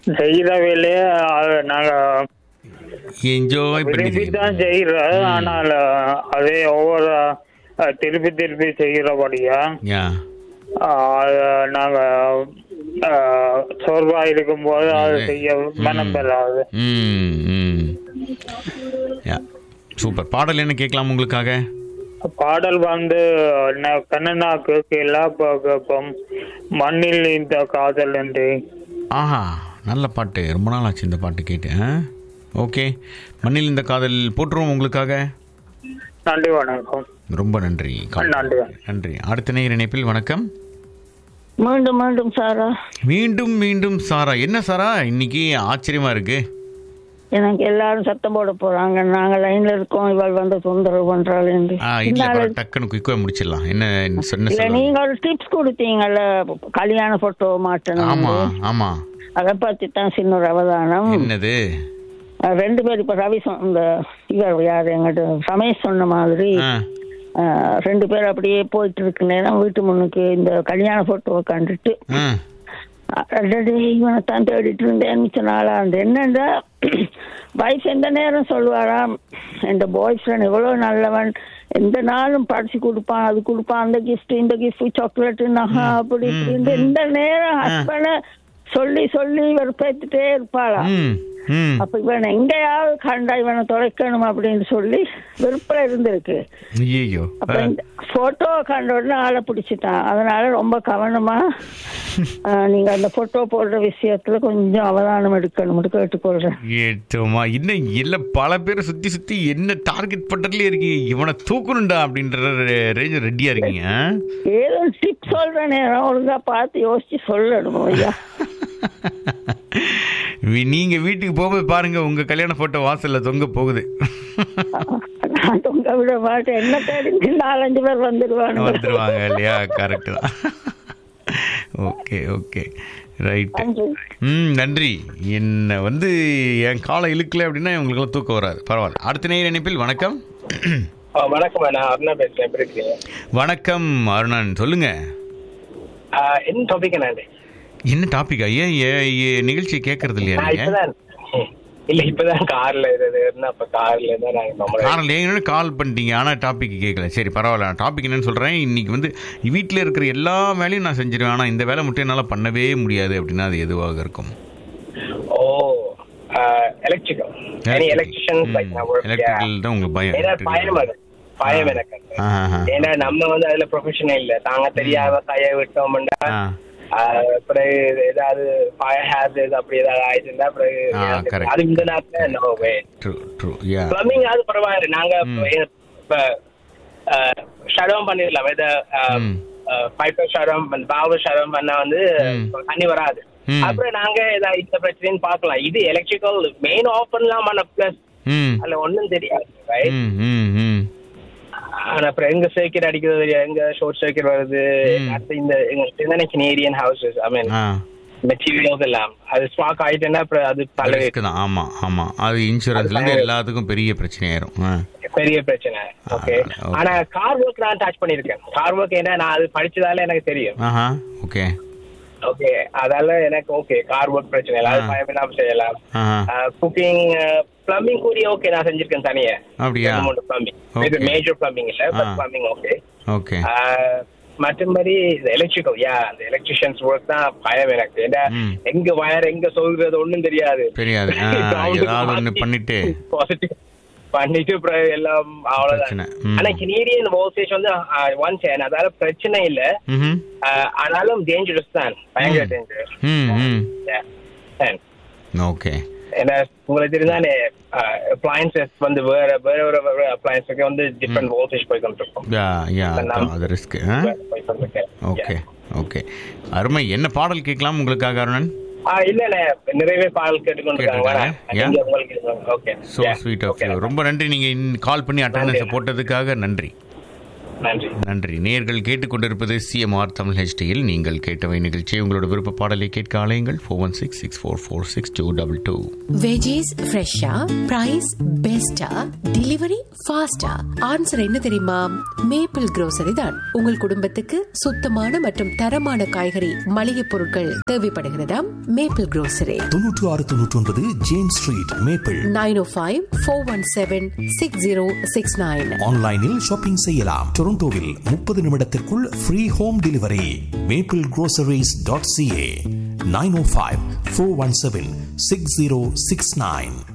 செய்யற வேலையை அது நாங்க என்ஜாய் விரும்பி பண்ணி தான் செய்யறோம் ஆனால் அதே ஒவ்வொரு அஹ், திருப்பி திருப்பி செய்யறபடியா யா அஹ், அது நாங்க அஹ், சோர்வா இருக்கும்போது அது செய்ய மனம் பெறாது ம் ம் யா சூப்பர் பாடல் என்ன கேட்கலாம் உங்களுக்காக பாடல் வந்து ந- கண்ணனா கேட்கல கேட்போம் மண்ணில் இந்த காதல் என்று ஆஹா நல்ல பாட்டு ரொம்ப நாள் ஆச்சு இந்த பாட்டு கேட்டு ஆ ஓகே மண்ணில் இந்த காதல் போட்டுருவோம் உங்களுக்காக நன்றி வணக்கம் ரொம்ப நன்றி கால் நன்றி நன்றி அடுத்த நேர் இணைப்பில் வணக்கம் மீண்டும் மீண்டும் சாரா மீண்டும் மீண்டும் சாரா என்ன சாரா இன்னைக்கு ஆச்சரியமா இருக்கு எனக்கு எல்லாரும் சத்தம் போட போறாங்க நாங்க லைன்ல இருக்கோம் இவள் வந்து தொந்தரவு பண்றாள் என்று ஆ இல்ல பரவாயில்ல, டக்குன்னு குயிக்காக முடிச்சிடலாம் என்ன சொன்ன இல்ல சொல்லுங்க நீங்க ஒரு டிப்ஸ் கொடுத்தீங்கல்ல கல்யாண போட்டோ மாட்டணும் ஆமா ஆமா அதை பத்தி தான் சின்ன ஒரு அவதானம் என்னது அஹ் ரெண்டு பேர் இப்ப ரவி சொ- இந்த இவர் யாரு எங்கிட்ட ரமேஷ் சொன்ன மாதிரி ஆ அஹ் ரெண்டு பேர் அப்படியே போயிட்டு இருக்கு நேரம் வீட்டு முன்னுக்கு இந்த கல்யாண போட்டோவை கண்டுட்டு ஆ அடடே இவனை தான் தேடிட்டு இருந்தேன் மிச்ச நாளா அந்த என்னண்டா வைஃப் எந்த நேரம் சொல்லுவாராம் என் பாய் ஃப்ரெண்ட் எவ்வளவு நல்லவன் எந்த நாளும் படிச்சு கொடுப்பான் அது கொடுப்பான் அந்த கிஃப்ட் இந்த கிஃப்ட் சாக்லேட் நகா அப்படி இப்படின்னு எந்த நேரம் ஹஸ்பண்ட சொல்லி சொல்லி இவர் பேத்துட்டே இருப்பாளாம் ம் ம் அப்ப இவன் எங்கேயாவது கண்டா இவனை தொலைக்கணும் அப்படின்னு சொல்லி வெறுப்பில் இருந்திருக்கு ஐயோ அப்ப இந்த போட்டோ கண்ட உடனே ஆளை பிடிச்சிட்டான் அதனால ரொம்ப கவனமா ஆஹ், நீங்க அந்த போட்டோ போடுற விஷயத்துல கொஞ்சம் அவதானம் எடுக்கணும் கேட்டுக்கொள்றேன் ஏட்டோமா இன்னும் இல்ல பல பேர் சுத்தி சுத்தி என்ன டார்கெட் பண்றதுலயே இருக்கீங்க இவனை தூக்கணும்டா அப்படின்ற ரேஞ்ச் ரெடியா இருக்கீங்க ஆ? ஏதோ டிப் சொல்ற நேரம் ஒழுங்கா பார்த்து யோசிச்சு சொல்லணும் ஐயா வி- நீங்க வீட்டுக்கு போகும்போது பாருங்க உங்க கல்யாண போட்டோ வாசல்ல தொங்க போகுது நான் தொங்க விட மாட்டேன் என்ன தேடி நாலஞ்சு பேர் வந்துடுவானுங்க வந்துருவாங்க இல்லையா கரெக்ட் தான் ஓகே ஓகே ரைட் நன்றி. ம் நன்றி என்ன வந்து என் காலை இழுக்கல அப்படின்னா இவங்களுக்குலாம் தூக்கம் வராது பரவாயில்ல அடுத்த நேர இணைப்பில் வணக்கம் வணக்கம் நான் அருணா பேசுறேன் எப்படி இருக்கீங்க வணக்கம் அருணன் சொல்லுங்க ஆஹ் என்ன டாபிக் என்னண்டு என்ன டாபிக்கா ஏன் ஏன் ஏன் நிகழ்ச்சியை கேட்கறது இல்லையா நான் நீங்க இப்பதான் இல்ல இப்பதான் கார்ல இருந்தது அப்ப கார்ல இருந்தா நாங்க நம்மள காரணம் ஏன்னு கால் பண்ணிட்டீங்க ஆனால் டாபிக் கேட்கல சரி பரவாயில்ல நான் டாபிக் என்னன்னு சொல்கிறேன் இன்னைக்கு வந்து வீட்டில் இருக்கிற எல்லா வேலையும் நான் செஞ்சிருவேன் ஆனால் இந்த வேலை மட்டும் என்னால் பண்ணவே முடியாது அப்படின்னா அது எதுவாக இருக்கும் oh electrical any electrician like நான் work, yeah. எலக்ட்ரிக்கல் தான் உங்களுக்கு பயம் ஏன்னா electrical. பயம் அது பயம் எனக்கு அது. ஆஹா. ஏன்னா நம்ம வந்து அதுல ப்ரொஃபஷனல் இல்ல தாங்க தெரியாத கைய விட்டோம்னா ஆ. ஆஹ் பிறகு ஏதாவது ஃபயர் ஹேசஸ் அப்படி ஏதாவது ஆயிடுச்சுன்னா பிறகு ஆ, எனக்கு correct. அது இந்த நேரத்துல no way True, true. Yeah. Plumbing அது பரவாயில்ல நாங்க இப்ப ஷடம் பண்ணிடலாம் இத ம். பைப்பர் ஷடம் பாவு ஷடம் பண்ணா வந்து ம். தண்ணி வராது ம். அப்புறம் நாங்க ஏதாவது இந்த பிரச்சனைன்னு பார்க்கலாம் இது எலக்ட்ரிக்கல் மெயின் ஆஃப் பண்ணலாம் ஆனா பிளஸ் ம். அதுல ஒண்ணும் தெரியாது right? ம், ம், ம். ஆனா அப்புறம் எங்க சர்க்கிட் அடிக்கிறது தெரியாது எங்க ஷார்ட் சர்க்கிட் வருது ம். அடுத்து இந்த எங்க சின்ன Canadian houses I mean ah. Materials எல்லாம் அது ஸ்பாக் ஆயிட்டுன்னா அப்புறம் அது பல risk தான் ஆமா ஆமா அது இன்சூரன்ஸ்ல இருந்து எல்லாத்துக்கும் பெரிய பிரச்சனையாயிரும் ஆ. பெரிய பிரச்சனை ஓகே ஆ, okay. ஆனா கார் ஒர்க் நான் டச் பண்ணிருக்கேன் கார் ஒர்க் என்ன நான் அது படிச்சதால எனக்கு தெரியும் ஆஹா ஓகே ஓகே அதால எனக்கு ஓகே கார் ஒர்க் பிரச்சனை இல்லை அது ஆ. பயம் இல்லாம செய்யலாம் ஆஹா குக்கிங் பிளம்பிங் கூடிய ஓகே நான் செஞ்சிருக்கேன் தனியா அப்படியா பிளம்பிங் Okay. இது மேஜர் பிளம்பிங் இல்ல but ah. Plumbing okay okay மற்றபடி எலக்ட்ரிக்கல் யா அந்த எலக்ட்ரிஷியன்ஸ் ஒர்க் தான் பயம் எனக்கு ஏன்னா ம். எங்க வயர் எங்க சொல்றது ஒண்ணும் தெரியாது தெரியாது ஆ, ஏதாவது ஒண்ணு பண்ணிட்டு பாசிட்டிவ் பண்ணிட்டு அப்புறம் எல்லாம் அவ்வளவுதான் பிரச்சனை. ம். ஆனா கெனேடியன் வோல்டேஜ் வந்து ஒன் சேன் அதால பிரச்சனை இல்ல ம்ஹும். ஆஹ் ஆனாலும் டேஞ்சரஸ் தான் பயங்கர டேஞ்சரஸ் ம் ம் ஓகே ஏன்னா உங்களுக்கு தெரியுதானே அப்ளையன்சஸ் வந்து வேற வேற வேற அப்ளையன்ஸுக்கு வந்து டிஃப்ரெண்ட் வோல்டேஜ் போய் கொண்டிருக்கும் யா யா நம்ம- அது ரிஸ்க் போய் கொண்டிருக்கேன் ஓகே ஓகே அருமை என்ன பாடல் கேட்கலாம் உங்களுக்காக அருணன் ஆஹ் இல்ல இல்ல நிறையவே பாடல் கேட்டுக்கொண்டிருக்காங்க கேட்டிருக்காங்க. நீங்க உங்களுக்கு okay so sweet of you ரொம்ப நன்றி நீங்கள் கால் பண்ணி அட்டண்டன்ஸை போட்டதுக்காக நன்றி நன்றி நன்றி நேர்கள் கேட்டுக்கொண்டிருப்பது சிஎம்ஆர் தமிழ் ஹெச்டியில் நீங்கள் கேட்டவை நிகழ்ச்சி உங்களோட விருப்ப பாடலை கேட்க அலையுங்கள் four one six six four four six two double two veggies ஃப்ரெஷ்ஷா பிரைஸ் பெஸ்டா டெலிவரி ஃபாஸ்டா ஆன்சர் என்ன தெரியுமா மேப்பிள் grocery தான் உங்கள் குடும்பத்துக்கு சுத்தமான மற்றும் தரமான காய்கறி மளிகை பொருட்கள் தேவைப்படுகிறதாம் மேப்பிள் grocery தொன்னூற்று ஆறு தொன்னூற்றி ஒன்பது James Street Maple nine O five four one seven six zero six nine ஆன்லைனில் ஷாப்பிங் செய்யலாம் டொரண்டோவில் முப்பது நிமிடத்திற்குள் free home delivery Maple groceries.ca dot CA nine O five four one seven six zero six nine